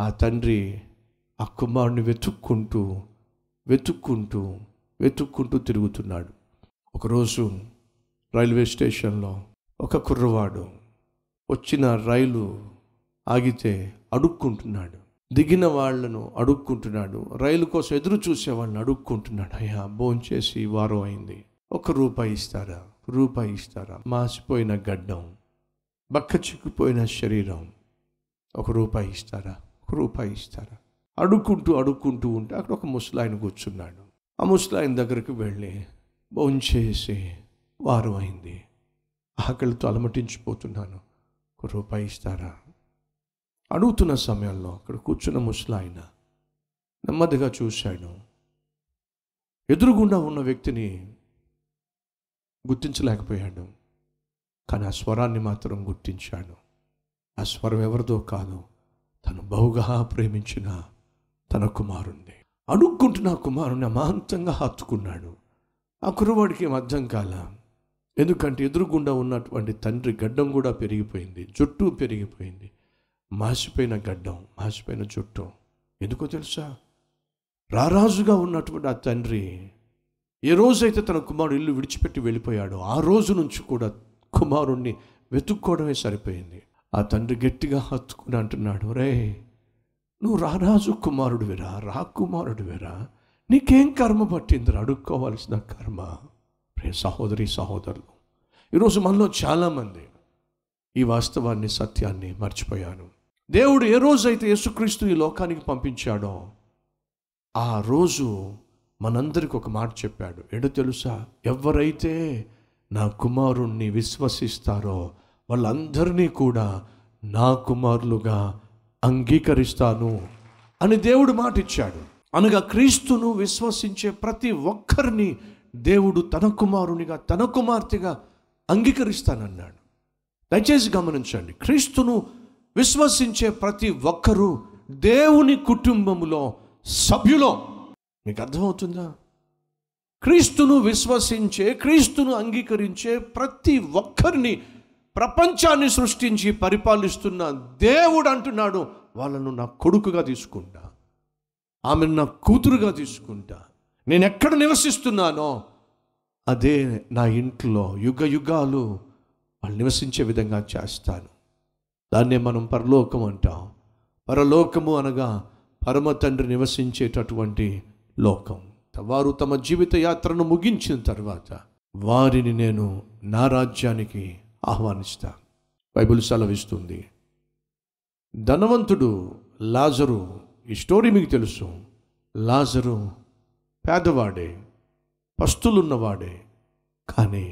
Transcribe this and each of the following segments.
ఆ తండ్రి ఆ కుమారుని వెతుక్కుంటూ వెతుక్కుంటూ వెతుక్కుంటూ తిరుగుతున్నాడు ఒకరోజు రైల్వే స్టేషన్లో ఒక కుర్రవాడు వచ్చిన రైలు ఆగితే అడుక్కుంటున్నాడు దిగిన వాళ్ళను అడుక్కుంటున్నాడు రైలు కోసం ఎదురు చూసే వాళ్ళని అడుక్కుంటున్నాడు అయ్యా భోంచేసి వారం అయింది ఒక రూపాయి ఇస్తారా రూపాయి ఇస్తారా మాసిపోయిన గడ్డం బక్క చిక్కిపోయిన శరీరం ఒక రూపాయి ఇస్తారా ఒక రూపాయి ఇస్తారా అడుక్కుంటూ అడుక్కుంటూ ఉంటే అక్కడ ఒక ముసలాయన కూర్చున్నాడు ఆ ముసలాయన దగ్గరికి వెళ్ళి భోంచేసి వారం అయింది ఆకలితో అలమటించిపోతున్నాను ఒక రూపాయి ఇస్తారా అడుగుతున్న సమయంలో అక్కడ కూర్చున్న ముసలాయన నెమ్మదిగా చూశాడు ఎదురుగుండా ఉన్న వ్యక్తిని గుర్తించలేకపోయాడు కానీ ఆ స్వరాన్ని మాత్రం గుర్తించాడు ఆ స్వరం ఎవరిదో కాదు తను బహుగా ప్రేమించిన తన కుమారుణ్ణి అడుక్కుంటున్న ఆ కుమారుని అమాంతంగా హత్తుకున్నాడు ఆ కుర్రవాడికి ఏం అర్థం కాల ఎందుకంటే ఎదురుగుండా ఉన్నటువంటి తండ్రి గడ్డం కూడా పెరిగిపోయింది జుట్టు పెరిగిపోయింది మాసిపోయిన గడ్డం మాసిపోయిన జుట్టు ఎందుకో తెలుసా రారాజుగా ఉన్నటువంటి ఆ తండ్రి ఏ రోజైతే తన కుమారుడు ఇల్లు విడిచిపెట్టి వెళ్ళిపోయాడో ఆ రోజు నుంచి కూడా కుమారుణ్ణి వెతుక్కోవడమే సరిపోయింది ఆ తండ్రి గట్టిగా హత్తుకుని అంటున్నాడు రే నువ్వు రారాజు కుమారుడివిరా రాకుమారుడివిరా నీకేం కర్మ పట్టిందిరా అడుక్కోవాల్సిన కర్మ ప్రే సహోదరి సహోదరులు ఈరోజు మనలో చాలామంది ఈ వాస్తవాన్ని సత్యాన్ని మర్చిపోయాను దేవుడు ఏ రోజైతే యేసుక్రీస్తు ఈ లోకానికి పంపించాడో ఆ రోజు మనందరికి ఒక మాట చెప్పాడు ఎడు తెలుసా ఎవరైతే నా కుమారుణ్ణి విశ్వసిస్తారో వాళ్ళందరినీ కూడా నా కుమారులుగా అంగీకరిస్తాను అని దేవుడు మాట ఇచ్చాడు అనగా క్రీస్తును విశ్వసించే ప్రతి ఒక్కరిని దేవుడు తన కుమారునిగా తన కుమార్తెగా అంగీకరిస్తానన్నాడు దయచేసి గమనించండి క్రీస్తును విశ్వసించే ప్రతి ఒక్కరూ దేవుని కుటుంబములో సభ్యులో మీకు అర్థమవుతుందా క్రీస్తును విశ్వసించే క్రీస్తును అంగీకరించే ప్రతి ఒక్కరిని ప్రపంచాన్ని సృష్టించి పరిపాలిస్తున్న దేవుడు అంటున్నాడు వాళ్ళను నా కొడుకుగా తీసుకుంటా ఆమెను నా కూతురుగా తీసుకుంటా నేను ఎక్కడ నివసిస్తున్నానో అదే నా ఇంట్లో యుగ యుగాలు వాళ్ళు నివసించే విధంగా చేస్తాను దాన్నే మనం పరలోకం అంటాం పరలోకము అనగా పరమ తండ్రి నివసించేటటువంటి లోకం వారు తమ జీవిత యాత్రను ముగించిన తర్వాత వారిని నేను నా రాజ్యానికి ఆహ్వానిస్తా బైబిల్ సెలవిస్తుంది ధనవంతుడు లాజరు ఈ స్టోరీ మీకు తెలుసు లాజరు పేదవాడే పస్తులున్నవాడే కానీ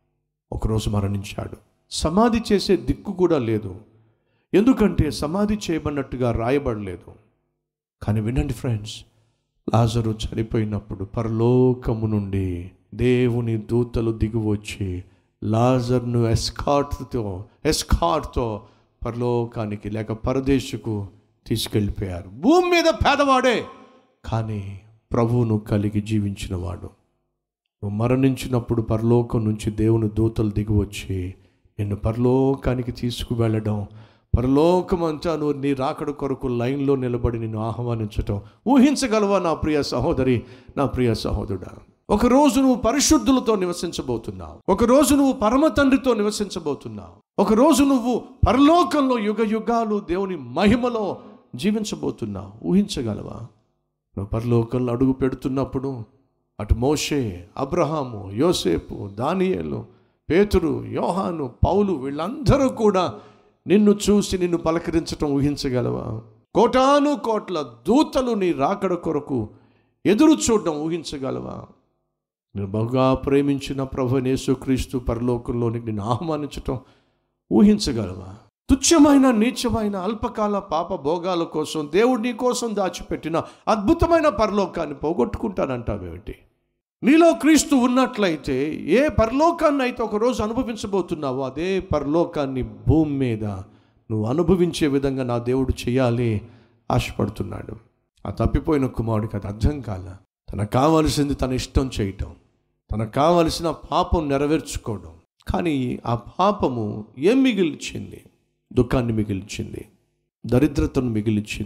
ఒకరోజు మరణించాడు సమాధి చేసే దిక్కు కూడా లేదు ఎందుకంటే సమాధి చేయబడినట్టుగా రాయబడలేదు కానీ వినండి ఫ్రెండ్స్ లాజరు చనిపోయినప్పుడు పరలోకము నుండి దేవుని దూతలు దిగువచ్చి లాజర్ను ఎస్కాట్తో ఎస్కాట్తో పరలోకానికి లేక పరదేశకు తీసుకెళ్ళిపోయారు భూమి మీద పేదవాడే కానీ ప్రభువును కలిగి జీవించినవాడు నువ్వు మరణించినప్పుడు పరలోకం నుంచి దేవుని దూతలు దిగివచ్చి నిన్ను పరలోకానికి తీసుకువెళ్ళడం పరలోకమంతా నువ్వు నీ రాకడ కొరకు లైన్లో నిలబడి నిన్ను ఆహ్వానించటం ఊహించగలవా నా ప్రియ సహోదరి నా ప్రియ సహోదరుడా ఒక రోజు నువ్వు పరిశుద్ధులతో నివసించబోతున్నావు ఒక రోజు నువ్వు పరమ తండ్రితో నివసించబోతున్నావు ఒక రోజు నువ్వు పరలోకంలో యుగ యుగాలు దేవుని మహిమలో జీవించబోతున్నావు ఊహించగలవా నువ్వు పరలోకంలో అడుగు పెడుతున్నప్పుడు అటు మోషే అబ్రహాము యోసేపు దానియేలు పేతురు యోహాను పౌలు వీళ్ళందరూ కూడా నిన్ను చూసి నిన్ను పలకరించటం ఊహించగలవా కోటాను కోట్ల దూతలు నీ రాకడ కొరకు ఎదురు చూడడం ఊహించగలవా నేను బహుగా ప్రేమించిన ప్రభు యేసుక్రీస్తు పరలోకంలోనికి నిన్ను ఆహ్వానించటం ఊహించగలవా తుచ్చమైన నీచమైన అల్పకాల పాప భోగాల కోసం దేవుడు నీ కోసం దాచిపెట్టిన అద్భుతమైన పరలోకాన్ని పోగొట్టుకుంటానంటావేమిటి నీలో క్రీస్తు ఉన్నట్లయితే ఏ పరలోకాన్ని అయితే ఒకరోజు అనుభవించబోతున్నావో అదే పరలోకాన్ని భూమి మీద నువ్వు అనుభవించే విధంగా నా దేవుడు చేయాలి ఆశపడుతున్నాడు ఆ తప్పిపోయిన కుమారుడికి అది అర్థం కాల తనకు కావలసింది తన ఇష్టం చేయటం తనకు కావలసిన పాపం నెరవేర్చుకోవడం కానీ ఆ పాపము ఏం మిగిల్చింది దుఃఖాన్ని మిగిల్చింది దరిద్రతను మిగిల్చింది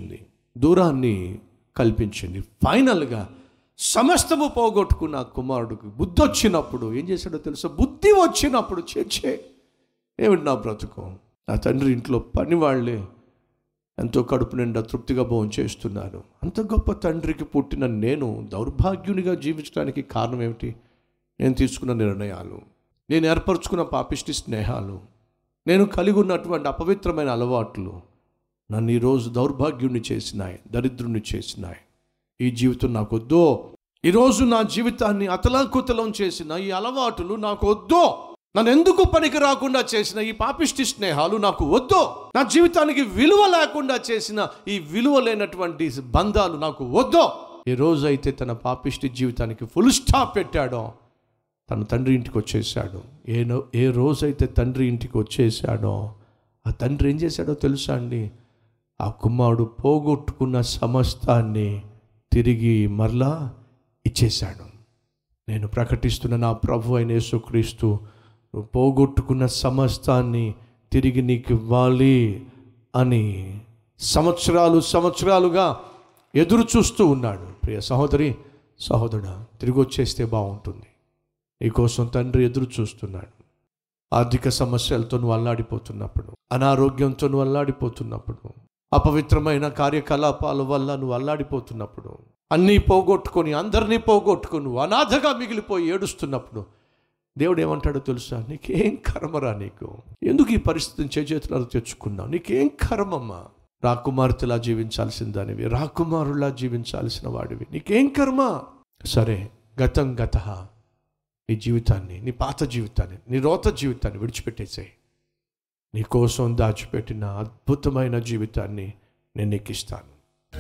దూరాన్ని కల్పించింది ఫైనల్గా సమస్తము పోగొట్టుకున్న ఆ కుమారుడికి బుద్ధి వచ్చినప్పుడు ఏం చేశాడో తెలుసా బుద్ధి వచ్చినప్పుడు చేచే ఏమిటి నా బ్రతుకు నా తండ్రి ఇంట్లో పని వాళ్ళే ఎంతో కడుపు నిండా తృప్తిగా భోజనం చేస్తున్నారు అంత గొప్ప తండ్రికి పుట్టిన నేను దౌర్భాగ్యునిగా జీవించడానికి కారణం ఏమిటి నేను తీసుకున్న నిర్ణయాలు నేను ఏర్పరచుకున్న పాపిష్టి స్నేహాలు నేను కలిగి ఉన్నటువంటి అపవిత్రమైన అలవాట్లు నన్ను ఈరోజు దౌర్భాగ్యుణ్ణి చేసినాయి దరిద్రుణ్ణి చేసినాయి ఈ జీవితం నాకు వద్దో ఈరోజు నా జీవితాన్ని అతలాకుతలం చేసిన ఈ అలవాటులు నాకు వద్దో నన్ను ఎందుకు పనికి రాకుండా చేసిన ఈ పాపిష్టి స్నేహాలు నాకు వద్దో నా జీవితానికి విలువ లేకుండా చేసిన ఈ విలువ లేనటువంటి బంధాలు నాకు వద్దో ఏ రోజైతే తన పాపిష్టి జీవితానికి ఫుల్ స్టాప్ పెట్టాడో తన తండ్రి ఇంటికి వచ్చేసాడు ఏ నో- ఏ రోజైతే తండ్రి ఇంటికి వచ్చేసాడో ఆ తండ్రి ఏం చేశాడో తెలుసా అండి ఆ కుమారుడు పోగొట్టుకున్న సమస్తాన్ని తిరిగి మరలా ఇచ్చేశాడు నేను ప్రకటిస్తున్న నా ప్రభు అయిన యేసుక్రీస్తు నువ్వు పోగొట్టుకున్న సమస్తాన్ని తిరిగి నీకు ఇవ్వాలి అని సంవత్సరాలు సంవత్సరాలుగా ఎదురు చూస్తూ ఉన్నాడు ప్రియ సహోదరి సహోదరుడా తిరిగి వచ్చేస్తే బాగుంటుంది నీకోసం తండ్రి ఎదురు చూస్తున్నాడు ఆర్థిక సమస్యలతో నువ్వు అల్లాడిపోతున్నప్పుడు అనారోగ్యంతో నువ్వు అల్లాడిపోతున్నప్పుడు అపవిత్రమైన కార్యకలాపాల వల్ల నువ్వు అల్లాడిపోతున్నప్పుడు అన్నీ పోగొట్టుకొని అందరినీ పోగొట్టుకొని నువ్వు అనాథగా మిగిలిపోయి ఏడుస్తున్నప్పుడు దేవుడు ఏమంటాడో తెలుసా నీకేం కర్మరా నీకు ఎందుకు ఈ పరిస్థితిని చేతులలో తెచ్చుకున్నావు నీకేం కర్మమ్మా రాకుమార్తెలా జీవించాల్సిన దానివి రాకుమారులా జీవించాల్సిన వాడివి నీకేం కర్మ సరే గతం గత నీ జీవితాన్ని నీ పాత జీవితాన్ని నీ రోత జీవితాన్ని విడిచిపెట్టేసాయి నీ కోసం దాచిపెట్టిన అద్భుతమైన జీవితాన్ని నేను నీకు ఇస్తాను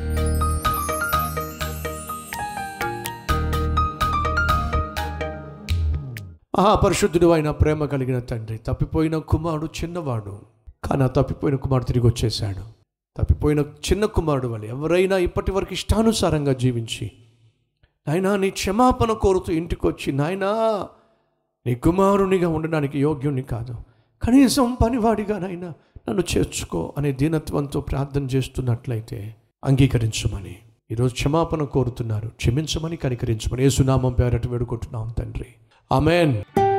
ఆ పరిశుద్ధుడు అయిన ప్రేమ కలిగిన తండ్రి తప్పిపోయిన కుమారుడు చిన్నవాడు కానీ ఆ తప్పిపోయిన కుమారుడు తిరిగి వచ్చేసాడు తప్పిపోయిన చిన్న కుమారుడు వల్ల ఎవరైనా ఇప్పటి వరకు ఇష్టానుసారంగా జీవించి నాయనా నీ క్షమాపణ కోరుతూ ఇంటికి వచ్చి నాయనా నీ కుమారునిగా ఉండడానికి యోగ్యుని కాదు కనీసం పనివాడిగా నాయనా నన్ను చేర్చుకో అనే దీనత్వంతో ప్రార్థన చేస్తున్నట్లయితే అంగీకరించమని ఈరోజు క్షమాపణ కోరుతున్నారు క్షమించమని కనికరించమని ఏ సునామం పేరట వేడుకుంటున్నాం తండ్రి ఆమెన్